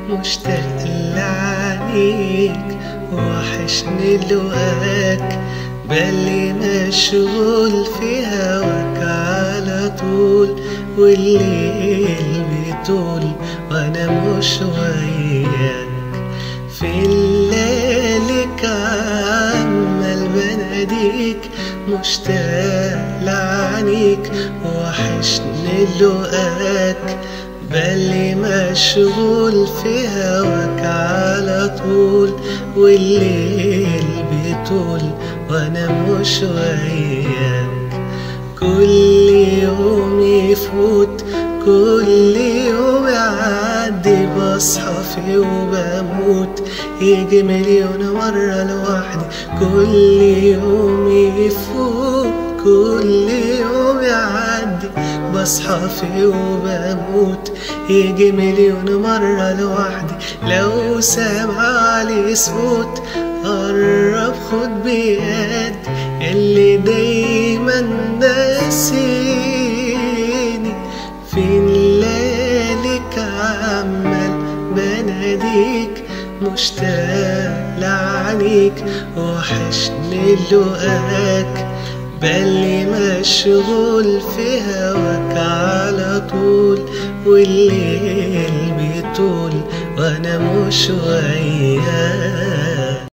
مشتاق لعنيك وحشني لقاك بالي مشغول في هواك على طول والليل بيطول وانا مش وياك في الليالك عمال بناديك مشتاق لعنيك وحشني لقاك بالي مشغول في هواك على طول والليل بيطول وانا مش وياك كل يوم يفوت كل يوم يعدي بصحى فيه وبموت يجي مليون مرة لوحدي كل يوم يفوت كل يوم يعدي بصحى فيه وبموت يجي مليون مرة لوحدي لو سامع لي صوت قرب خد بيد اللي دايما ناسيني فين ليالك عمال بناديك مشتاق لعنيك وحشني لقاك بالي مشغول في هواك على طول والليل بيطول وانا مش وياك